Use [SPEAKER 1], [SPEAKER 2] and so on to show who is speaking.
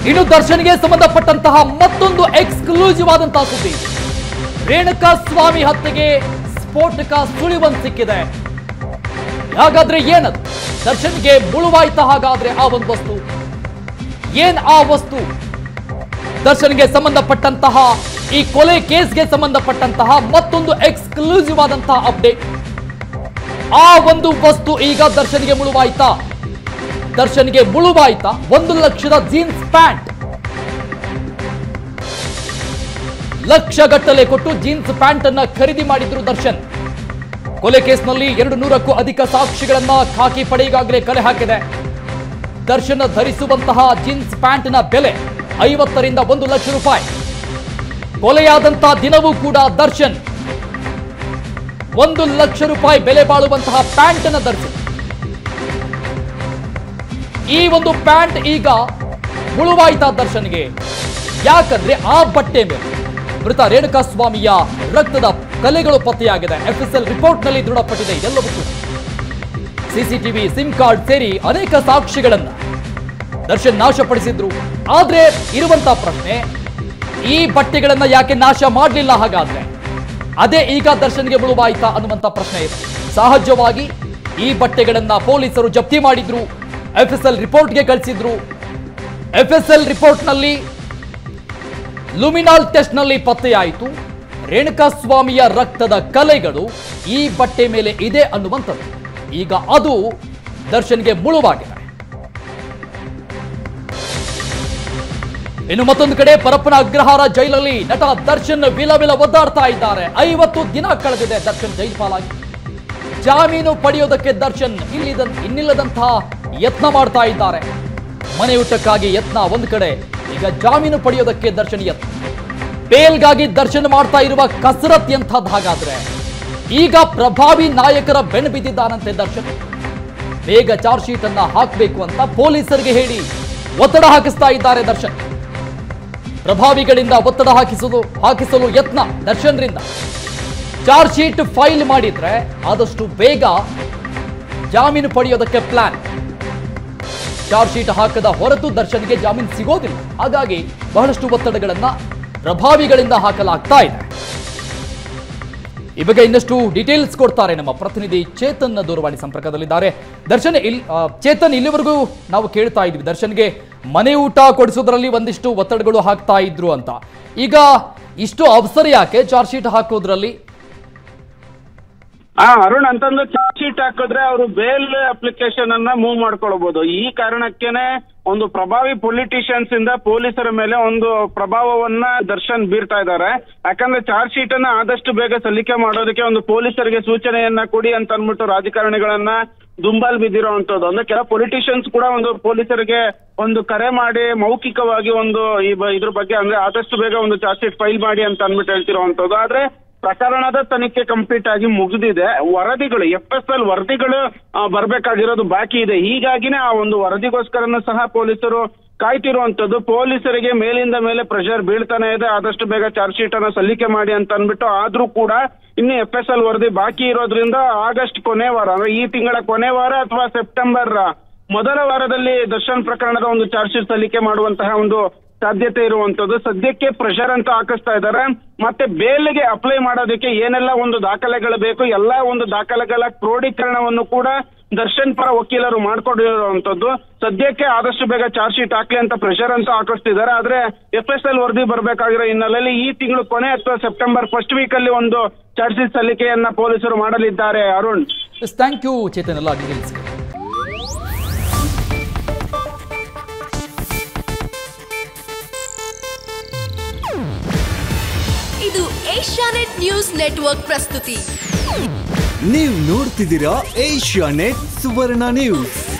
[SPEAKER 1] ಇನ್ನು ದರ್ಶನ್ಗೆ ಸಂಬಂಧಪಟ್ಟಂತಹ ಮತ್ತೊಂದು ಎಕ್ಸ್ಕ್ಲೂಸಿವ್ ಆದಂತಹ ಸುದ್ದಿ ರೇಣುಕಾ ಸ್ವಾಮಿ ಹತ್ಯೆಗೆ ಸ್ಫೋಟಕ ಸುಳಿವನ್ ಸಿಕ್ಕಿದೆ ಹಾಗಾದ್ರೆ ಏನದು ದರ್ಶನ್ಗೆ ಮುಳುವಾಯ್ತ ಹಾಗಾದ್ರೆ ಆ ಒಂದು ವಸ್ತು ಏನ್ ಆ ವಸ್ತು ದರ್ಶನ್ಗೆ ಸಂಬಂಧಪಟ್ಟಂತಹ ಈ ಕೊಲೆ ಕೇಸ್ಗೆ ಸಂಬಂಧಪಟ್ಟಂತಹ ಮತ್ತೊಂದು ಎಕ್ಸ್ಕ್ಲೂಸಿವ್ ಆದಂತಹ ಅಪ್ಡೇಟ್ ಆ ಒಂದು ವಸ್ತು ಈಗ ದರ್ಶನ್ಗೆ ಮುಳುವಾಯ್ತಾ ದರ್ಶನ್ಗೆ ಮುಳುವಾಯ್ತಾ ಒಂದು ಲಕ್ಷದ ಜೀನ್ಸ್ ಪ್ಯಾಂಟ್ ಲಕ್ಷ ಗಟ್ಟಲೆ ಕೊಟ್ಟು ಜೀನ್ಸ್ ಪ್ಯಾಂಟ್ ಅನ್ನ ಖರೀದಿ ಮಾಡಿದ್ರು ದರ್ಶನ್ ಕೊಲೆ ಕೇಸ್ನಲ್ಲಿ ಎರಡು ನೂರಕ್ಕೂ ಅಧಿಕ ಸಾಕ್ಷಿಗಳನ್ನ ಖಾಕಿ ಪಡೆ ಈಗಾಗಲೇ ಕಲೆ ಹಾಕಿದೆ ದರ್ಶನ್ ಧರಿಸುವಂತಹ ಜೀನ್ಸ್ ಪ್ಯಾಂಟ್ನ ಬೆಲೆ ಐವತ್ತರಿಂದ ಒಂದು ಲಕ್ಷ ರೂಪಾಯಿ ಕೊಲೆಯಾದಂತಹ ದಿನವೂ ಕೂಡ ದರ್ಶನ್ ಒಂದು ಲಕ್ಷ ರೂಪಾಯಿ ಬೆಲೆ ಬಾಳುವಂತಹ ಪ್ಯಾಂಟ್ ಅನ್ನು ಧರಿಸಿ ಈ ಒಂದು ಪ್ಯಾಂಟ್ ಈಗ ಮುಳುವಾಯ್ತಾ ದರ್ಶನ್ಗೆ ಯಾಕಂದ್ರೆ ಆ ಬಟ್ಟೆ ಮೇಲೆ ಮೃತ ರೇಣುಕಾ ಸ್ವಾಮಿಯ ರಕ್ತದ ಕಲೆಗಳು ಪತ್ತೆಯಾಗಿದೆ ಎಫ್ಎಸ್ಎಲ್ ರಿಪೋರ್ಟ್ನಲ್ಲಿ ದೃಢಪಟ್ಟಿದೆ ಇದೆಲ್ಲವೂ ಕೂಡ ಸಿಸಿಟಿವಿ ಸಿಮ್ ಕಾರ್ಡ್ ಸೇರಿ ಅನೇಕ ಸಾಕ್ಷಿಗಳನ್ನ ದರ್ಶನ್ ನಾಶಪಡಿಸಿದ್ರು ಆದ್ರೆ ಇರುವಂತ ಪ್ರಶ್ನೆ ಈ ಬಟ್ಟೆಗಳನ್ನ ಯಾಕೆ ನಾಶ ಮಾಡಲಿಲ್ಲ ಹಾಗಾದ್ರೆ ಅದೇ ಈಗ ದರ್ಶನ್ಗೆ ಮುಳುವಾಯ್ತಾ ಅನ್ನುವಂತ ಪ್ರಶ್ನೆ ಇದೆ ಸಹಜವಾಗಿ ಈ ಬಟ್ಟೆಗಳನ್ನ ಪೊಲೀಸರು ಜಪ್ತಿ ಮಾಡಿದ್ರು ಎಫ್ಎಸ್ಎಲ್ ರಿಪೋರ್ಟ್ಗೆ ಕಳಿಸಿದ್ರು ಎಫ್ಎಸ್ಎಲ್ ರಿಪೋರ್ಟ್ನಲ್ಲಿ ಲುಮಿನಾಲ್ ಟೆಸ್ಟ್ನಲ್ಲಿ ಪತ್ತೆಯಾಯಿತು ರೇಣುಕಾ ಸ್ವಾಮಿಯ ರಕ್ತದ ಕಲೆಗಳು ಈ ಬಟ್ಟೆ ಮೇಲೆ ಇದೆ ಅನ್ನುವಂಥದ್ದು ಈಗ ಅದು ದರ್ಶನ್ಗೆ ಮುಳುವಾಗಿದೆ ಇನ್ನು ಮತ್ತೊಂದು ಕಡೆ ಪರಪ್ಪನ ಅಗ್ರಹಾರ ಜೈಲಲ್ಲಿ ನಟ ದರ್ಶನ್ ವಿಲ ವಿಲ ಒದ್ದಾಡ್ತಾ ಇದ್ದಾರೆ ಐವತ್ತು ದಿನ ಕಳೆದಿದೆ ದರ್ಶನ್ ಜೈಲು ಪಾಲಾಗಿ ಜಾಮೀನು ಪಡೆಯೋದಕ್ಕೆ ದರ್ಶನ್ ಇಲ್ಲಿದ ಇನ್ನಿಲ್ಲದಂತಹ ಯತ್ನ ಮಾಡ್ತಾ ಇದ್ದಾರೆ ಮನೆ ಊಟಕ್ಕಾಗಿ ಯತ್ನ ಒಂದು ಕಡೆ ಈಗ ಜಾಮೀನು ಪಡೆಯೋದಕ್ಕೆ ದರ್ಶನ್ ಯತ್ನ ಬೇಲ್ಗಾಗಿ ದರ್ಶನ್ ಮಾಡ್ತಾ ಇರುವ ಕಸರತ್ ಎಂಥದ್ದು ಹಾಗಾದ್ರೆ ಈಗ ಪ್ರಭಾವಿ ನಾಯಕರ ಬೆನ್ನು ಬಿದ್ದಿದ್ದಾನಂತೆ ದರ್ಶನ್ ಬೇಗ ಚಾರ್ಜ್ ಶೀಟ್ ಅನ್ನ ಹಾಕಬೇಕು ಅಂತ ಪೊಲೀಸರಿಗೆ ಹೇಳಿ ಒತ್ತಡ ಹಾಕಿಸ್ತಾ ಇದ್ದಾರೆ ದರ್ಶನ್ ಪ್ರಭಾವಿಗಳಿಂದ ಒತ್ತಡ ಹಾಕಿಸಲು ಹಾಕಿಸಲು ಯತ್ನ ದರ್ಶನ್ರಿಂದ ಚಾರ್ಜ್ ಶೀಟ್ ಫೈಲ್ ಮಾಡಿದ್ರೆ ಆದಷ್ಟು ಬೇಗ ಜಾಮೀನು ಪಡೆಯೋದಕ್ಕೆ ಪ್ಲಾನ್ ಚಾರ್ಜ್ ಶೀಟ್ ಹಾಕದ ಹೊರತು ದರ್ಶನ್ಗೆ ಜಾಮೀನು ಸಿಗೋದಿಲ್ಲ ಹಾಗಾಗಿ ಬಹಳಷ್ಟು ಒತ್ತಡಗಳನ್ನ ಪ್ರಭಾವಿಗಳಿಂದ ಹಾಕಲಾಗ್ತಾ ಇದೆ ಈ ಬಗ್ಗೆ ಇನ್ನಷ್ಟು ಡೀಟೇಲ್ಸ್ ಕೊಡ್ತಾರೆ ನಮ್ಮ ಪ್ರತಿನಿಧಿ ಚೇತನ್ ದೂರವಾಣಿ ಸಂಪರ್ಕದಲ್ಲಿದ್ದಾರೆ ದರ್ಶನ್ ಇಲ್ ಆ, ಚೇತನ್ ಇಲ್ಲಿವರೆಗೂ ನಾವು ಕೇಳ್ತಾ ಇದ್ವಿ ದರ್ಶನ್ಗೆ ಮನೆ ಊಟ ಕೊಡಿಸೋದ್ರಲ್ಲಿ ಒಂದಿಷ್ಟು ಒತ್ತಡಗಳು ಹಾಕ್ತಾ ಇದ್ರು ಅಂತ ಈಗ ಇಷ್ಟು ಅವಸರ ಯಾಕೆ ಚಾರ್ಜ್ ಶೀಟ್ ಹಾಕೋದ್ರಲ್ಲಿ
[SPEAKER 2] ಆ ಅರುಣ್ ಅಂತಂದು ಚಾರ್ಜ್ ಶೀಟ್ ಹಾಕಿದ್ರೆ ಅವರು ಬೇಲ್ ಅಪ್ಲಿಕೇಶನ್ ಅನ್ನ ಮೂವ್ ಮಾಡ್ಕೊಳ್ಬಹುದು ಈ ಕಾರಣಕ್ಕೇನೆ ಒಂದು ಪ್ರಭಾವಿ ಪೊಲಿಟಿಷಿಯನ್ಸ್ ಇಂದ ಪೊಲೀಸರ ಮೇಲೆ ಒಂದು ಪ್ರಭಾವವನ್ನ ದರ್ಶನ್ ಬೀರ್ತಾ ಇದ್ದಾರೆ ಯಾಕಂದ್ರೆ ಚಾರ್ಜ್ ಶೀಟ್ ಅನ್ನ ಆದಷ್ಟು ಬೇಗ ಸಲ್ಲಿಕೆ ಮಾಡೋದಕ್ಕೆ ಒಂದು ಪೊಲೀಸರಿಗೆ ಸೂಚನೆಯನ್ನ ಕೊಡಿ ಅಂತ ಅಂದ್ಬಿಟ್ಟು ರಾಜಕಾರಣಿಗಳನ್ನ ದುಂಬಲ್ ಬಿದ್ದಿರುವಂತದ್ದು ಅಂದ್ರೆ ಕೆಲ ಪೊಲಿಟಿಷಿಯನ್ಸ್ ಕೂಡ ಒಂದು ಪೊಲೀಸರಿಗೆ ಒಂದು ಕರೆ ಮಾಡಿ ಮೌಖಿಕವಾಗಿ ಒಂದು ಈ ಬ- ಇದ್ರ ಬಗ್ಗೆ ಅಂದ್ರೆ ಆದಷ್ಟು ಬೇಗ ಒಂದು ಚಾರ್ಜ್ ಶೀಟ್ ಫೈಲ್ ಮಾಡಿ ಅಂತ ಅಂದ್ಬಿಟ್ಟು ಹೇಳ್ತಿರುವಂತದ್ದು ಆದ್ರೆ ಪ್ರಕರಣದ ತನಿಖೆ ಕಂಪ್ಲೀಟ್ ಆಗಿ ಮುಗಿದಿದೆ ವರದಿಗಳು ಎಫ್ ಎಸ್ ಎಲ್ ವರದಿಗಳು ಆ, ಬರ್ಬೇಕಾಗಿರೋದು ಬಾಕಿ ಇದೆ ಹೀಗಾಗಿನೇ ಆ ಒಂದು ವರದಿಗೋಸ್ಕರನೂ ಸಹ ಪೊಲೀಸರು ಕಾಯ್ತಿರುವಂತದ್ದು ಪೊಲೀಸರಿಗೆ ಮೇಲಿಂದ ಮೇಲೆ ಪ್ರೆಷರ್ ಬೀಳ್ತಾನೆ ಇದೆ ಆದಷ್ಟು ಬೇಗ ಚಾರ್ಜ್ ಶೀಟ್ ಅನ್ನ ಸಲ್ಲಿಕೆ ಮಾಡಿ ಅಂತ ಅಂದ್ಬಿಟ್ಟು ಆದ್ರೂ ಕೂಡ ಇನ್ನು ಎಫ್ ಎಸ್ ಎಲ್ ವರದಿ ಬಾಕಿ ಇರೋದ್ರಿಂದ ಆಗಸ್ಟ್ ಕೊನೆ ವಾರ ಅಂದ್ರೆ ಈ ತಿಂಗಳ ಕೊನೆ ವಾರ ಅಥವಾ ಸೆಪ್ಟೆಂಬರ್ ಮೊದಲ ವಾರದಲ್ಲಿ ದರ್ಶನ್ ಪ್ರಕರಣದ ಒಂದು ಚಾರ್ಜ್ ಶೀಟ್ ಸಲ್ಲಿಕೆ ಮಾಡುವಂತಹ ಒಂದು ಸಾಧ್ಯತೆ ಇರುವಂತದ್ದು ಸದ್ಯಕ್ಕೆ ಪ್ರೆಷರ್ ಅಂತ ಹಾಕಿಸ್ತಾ ಇದ್ದಾರೆ ಮತ್ತೆ ಬೇಲ್ಗೆ ಅಪ್ಲೈ ಮಾಡೋದಕ್ಕೆ ಏನೆಲ್ಲ ಒಂದು ದಾಖಲೆಗಳು ಬೇಕು ಎಲ್ಲಾ ಒಂದು ದಾಖಲೆಗಳ ಕ್ರೋಢೀಕರಣವನ್ನು ಕೂಡ ದರ್ಶನ್ ಪರ ವಕೀಲರು ಮಾಡ್ಕೊಂಡಿರುವಂತದ್ದು ಸದ್ಯಕ್ಕೆ ಆದಷ್ಟು ಬೇಗ ಚಾರ್ಜ್ ಶೀಟ್ ಹಾಕ್ಲಿ ಅಂತ ಪ್ರೆಷರ್ ಅಂತ ಹಾಕಿಸ್ತಿದ್ದಾರೆ ಆದ್ರೆ ಎಫ್ ಎಸ್ ಎಲ್ ವರದಿ ಬರಬೇಕಾಗಿರೋ ಹಿನ್ನೆಲೆಯಲ್ಲಿ ಈ ತಿಂಗಳು ಕೊನೆ ಅಥವಾ ಸೆಪ್ಟೆಂಬರ್ ಫಸ್ಟ್ ವೀಕ್ ಅಲ್ಲಿ ಒಂದು ಚಾರ್ಜ್ ಶೀಟ್ ಸಲ್ಲಿಕೆಯನ್ನ ಪೊಲೀಸರು ಮಾಡಲಿದ್ದಾರೆ ಅರುಣ್
[SPEAKER 1] ಥ್ಯಾಂಕ್ ಯು ಚೇತನ್ ಎಲ್ಲ ಡೀಟೇಲ್ಸ್
[SPEAKER 3] ಇದು ಏಷ್ಯಾನೆಟ್ ನ್ಯೂಸ್ ನೆಟ್ವರ್ಕ್ ಪ್ರಸ್ತುತಿ
[SPEAKER 4] ನೀವು ನೋಡ್ತಿದ್ದೀರಾ ಏಷ್ಯಾ ನೆಟ್ ಸುವರ್ಣ ನ್ಯೂಸ್